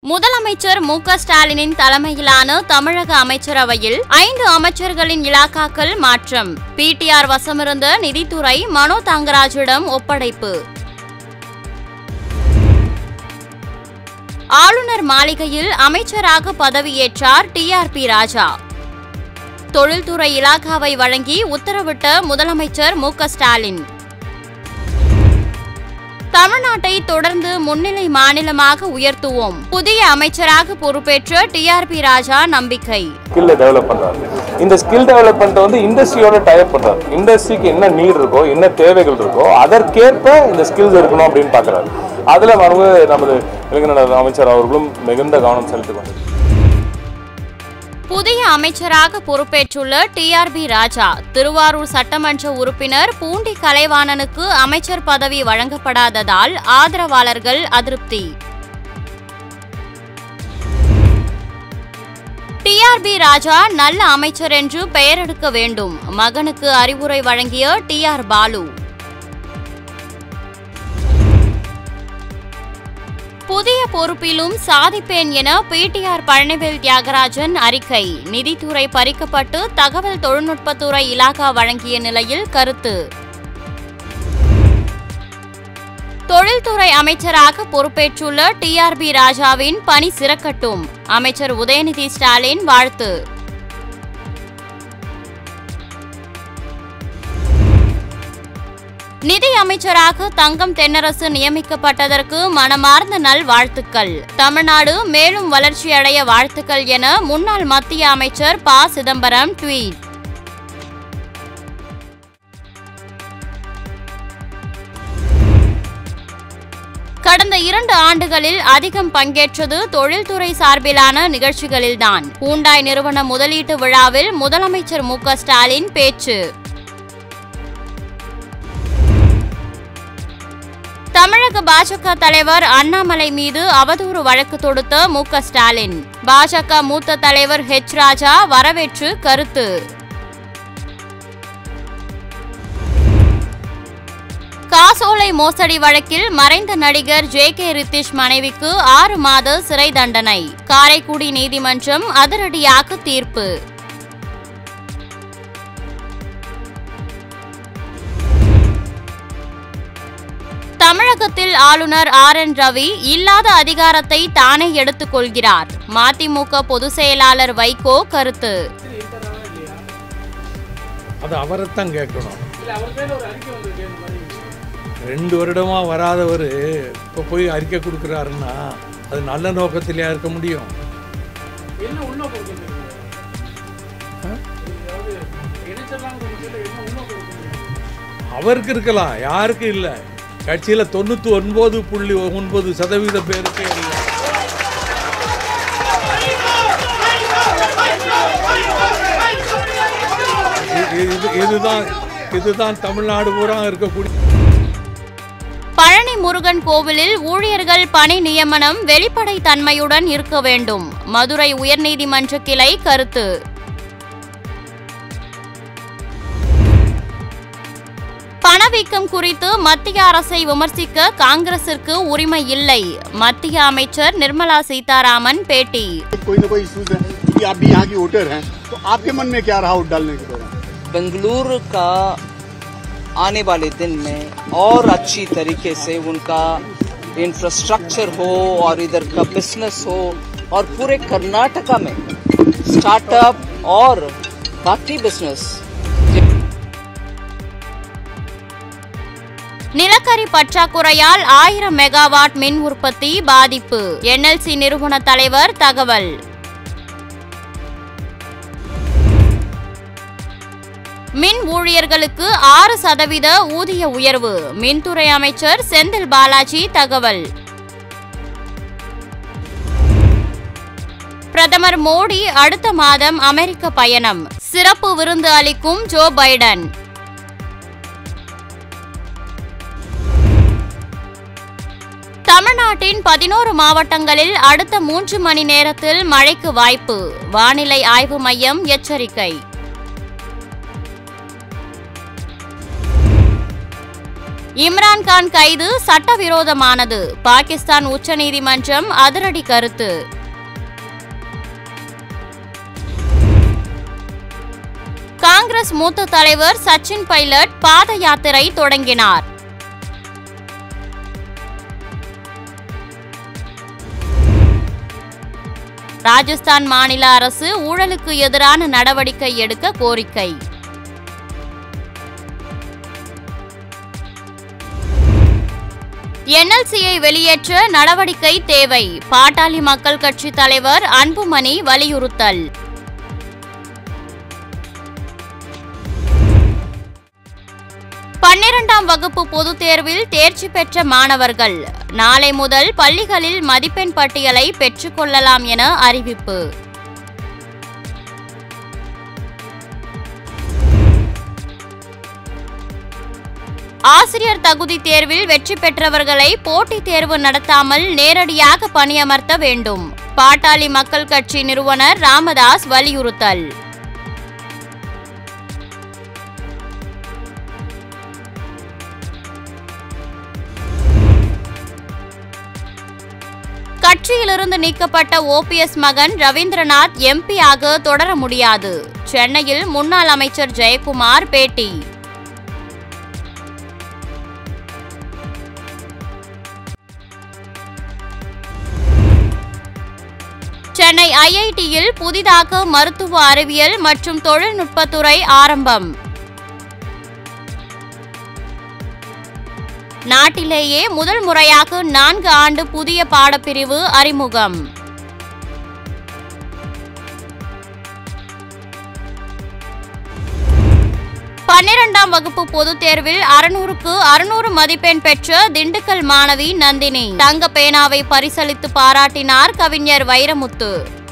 முதலமைச்சர் மு க ஸ்டாலினின் தலைமையிலான தமிழக அமைச்சரவையில் ஐந்து அமைச்சர்களின் இலாக்காக்கள் மாற்றம் பிடிஆர் வசமிருந்த நிதித்துறை மனோ தங்கராஜிடம் ஒப்படைப்பு ஆளுநர் மாளிகையில் அமைச்சராக பதவியேற்றார் டிஆர்பி ராஜா தொழில்துறை இலாகாவை வழங்கி உத்தரவிட்ட முதலமைச்சர் மு க ஸ்டாலின் தமிழ்நாட்டை தொடர்ந்து முன்னிலை மாநிலமாக உயர்த்துவோம் புதிய அமைச்சராக பொறுப்பேற்ற டிஆர்பி ராஜா நம்பிக்கை ஸ்கில்லை டெவலப் பண்றாரு இந்த ஸ்கில் டெவலப்மெண்ட் வந்து இண்டஸ்ட்ரியோட டைப் பண்றாரு இண்டஸ்ட்ரிக்கு என்ன நீட் இருக்கோ என்ன தேவைகள் இருக்கோ அதற்கேற்ப இந்த ஸ்கில்ஸ் இருக்கணும் அப்படின்னு பார்க்கறாரு அதுல மரபு நமது இளைஞர் அமைச்சர் அவர்களும் மிகுந்த கவனம் செலுத்திக் கொண்டிருக்கிறார் புதிய அமைச்சராக பொறுப்பேற்றுள்ள டிஆர்பி ராஜா திருவாரூர் சட்டமன்ற உறுப்பினர் பூண்டி கலைவாணனுக்கு அமைச்சர் பதவி வழங்கப்படாததால் ஆதரவாளர்கள் அதிருப்தி டிஆர்பி ராஜா நல்ல அமைச்சர் என்று பெயரெடுக்க வேண்டும் மகனுக்கு அறிவுரை வழங்கிய டிஆர் பாலு புதிய பொறுப்பிலும் சாதிப்பேன் என பிடிஆர் பழனிவேல் தியாகராஜன் அறிக்கை நிதித்துறை பறிக்கப்பட்டு தகவல் தொழில்நுட்பத்துறை இலாகா வழங்கிய நிலையில் கருத்து தொழில்துறை அமைச்சராக பொறுப்பேற்றுள்ள டிஆர்பி ராஜாவின் பணி சிறக்கட்டும் அமைச்சர் உதயநிதி ஸ்டாலின் வாழ்த்து நிதி அமைச்சராக தங்கம் தென்னரசு நியமிக்கப்பட்டதற்கு மனமார்ந்த நல்வாழ்த்துக்கள் தமிழ்நாடு மேலும் வளர்ச்சியடைய வாழ்த்துக்கள் என முன்னாள் மத்திய அமைச்சர் ப சிதம்பரம் ட்வீட் கடந்த இரண்டு ஆண்டுகளில் அதிகம் பங்கேற்றது தொழில்துறை சார்பிலான நிகழ்ச்சிகளில்தான் ஹூண்டாய் நிறுவன முதலீட்டு விழாவில் முதலமைச்சர் மு க ஸ்டாலின் பேச்சு தமிழக பாஜக தலைவர் அண்ணாமலை மீது அவதூறு வழக்கு தொடுத்த மு க ஸ்டாலின் பாஜக மூத்த தலைவர் ஹெச் ராஜா வரவேற்று கருத்து காசோலை மோசடி வழக்கில் மறைந்த நடிகர் ஜே கே ரித்திஷ் மனைவிக்கு ஆறு மாத சிறை தண்டனை காரைக்குடி நீதிமன்றம் அதிரடியாக தீர்ப்பு தமிழகத்தில் ஆளுநர் ஆர் என் ரவி இல்லாத அதிகாரத்தை தானே எடுத்துக் கொள்கிறார் மதிமுக பொதுச் செயலாளர் வைகோ கருத்து அது அவரைத்தான் கேட்கணும் ரெண்டு வருடமா வராதவர் இப்போ போய் அறிக்கை கொடுக்குறாருன்னா அது நல்ல நோக்கத்திலேயா இருக்க முடியும் அவருக்கு இருக்கலாம் யாருக்கு இல்லை கட்சியில் தொண்ணூற்றி ஒன்பது புள்ளி ஒன்பது சதவீத பேருக்கு இல்லை இது- இது- இதுதான் இதுதான் தமிழ்நாடு பூரா இருக்கக்கூடிய பழனி முருகன் கோவிலில் ஊழியர்கள் பணி நியமனம் வெளிப்படை தன்மையுடன் இருக்க வேண்டும் மதுரை உயர்நீதிமன்ற கிளை கருத்து பணவீக்கம் குறித்து மத்திய அரசை விமர்சிக்க காங்கிரசிற்கு உரிமை இல்லை மத்திய அமைச்சர் நிர்மலா சீதாராமன் பேட்டி कोई ना कोई इश्यूज है क्योंकि आप भी यहाँ की वोटर हैं तो आपके मन में क्या रहा वोट डालने के दौरान बेंगलुरु का आने वाले दिन में और अच्छी तरीके से उनका इंफ्रास्ट्रक्चर हो और इधर का बिजनेस हो और पूरे कर्नाटका में स्टार्टअप और बाकी बिजनेस நிலக்கரி பற்றாக்குறையால் ஆயிரம் மெகாவாட் மின் உற்பத்தி பாதிப்பு என்எல்சி நிறுவன தலைவர் தகவல் மின் ஊழியர்களுக்கு ஆறு சதவீத ஊதிய உயர்வு மின்துறை அமைச்சர் செந்தில் பாலாஜி தகவல் பிரதமர் மோடி அடுத்த மாதம் அமெரிக்க பயணம் சிறப்பு விருந்து அளிக்கும் ஜோ பைடன் தமிழ்நாட்டின் பதினோரு மாவட்டங்களில் அடுத்த மூன்று மணி நேரத்தில் மழைக்கு வாய்ப்பு வானிலை ஆய்வு மையம் எச்சரிக்கை இம்ரான்கான் கைது சட்டவிரோதமானது பாகிஸ்தான் உச்சநீதிமன்றம் அதிரடி கருத்து காங்கிரஸ் மூத்த தலைவர் சச்சின் பைலட் பாத யாத்திரை தொடங்கினார் ராஜஸ்தான் மாநில அரசு ஊழலுக்கு எதிரான நடவடிக்கை எடுக்க கோரிக்கை என்எல்சியை வெளியேற்ற நடவடிக்கை தேவை பாட்டாளி மக்கள் கட்சி தலைவர் அன்புமணி வலியுறுத்தல் பன்னிரண்டாம் வகுப்பு பொதுத் தேர்வில் தேர்ச்சி பெற்ற மாணவர்கள் நாளை முதல் பள்ளிகளில் மதிப்பெண் பட்டியலை பெற்றுக்கொள்ளலாம் என அறிவிப்பு ஆசிரியர் தகுதி தேர்வில் வெற்றி பெற்றவர்களை போட்டித் தேர்வு நடத்தாமல் நேரடியாக பணியமர்த்த வேண்டும் பாட்டாளி மக்கள் கட்சி நிறுவனர் ராமதாஸ் வலியுறுத்தல் கட்சியிலிருந்து நீக்கப்பட்ட ஓபிஎஸ் மகன் ரவீந்திரநாத் எம்பியாக தொடர முடியாது சென்னையில் முன்னாள் அமைச்சர் ஜெயக்குமார் பேட்டி சென்னை ஐஐடியில் புதிதாக மருத்துவ அறிவியல் மற்றும் தொழில்நுட்பத்துறை ஆரம்பம் நாட்டிலேயே முதல் முறையாக நான்கு ஆண்டு புதிய பாடப்பிரிவு அறிமுகம் பன்னிரண்டாம் வகுப்பு பொதுத் தேர்வில் அறுநூறுக்கு அறுநூறு மதிப்பெண் பெற்ற திண்டுக்கல் மாணவி நந்தினி தங்க பேனாவை பரிசளித்து பாராட்டினார் கவிஞர் வைரமுத்து